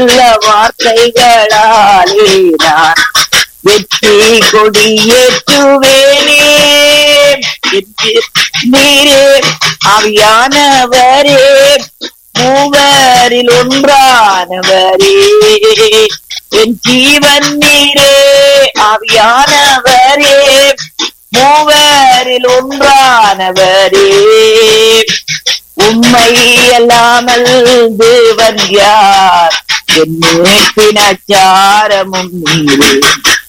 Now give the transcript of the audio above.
நல்ல வார்த்தைகளாலே நான் வெற்றி கொடியேற்றுவேனே வெற்றி நீரே ஆவியானவரே மூவரில் ஒன்றானவரே என் ஜீவன் நீரே ஆவியானவரே மூவரில் ஒன்றானவரே உம்மை அல்லாமல் தேவன் யார் என் மீட்பின் அச்சாரமும் நீரே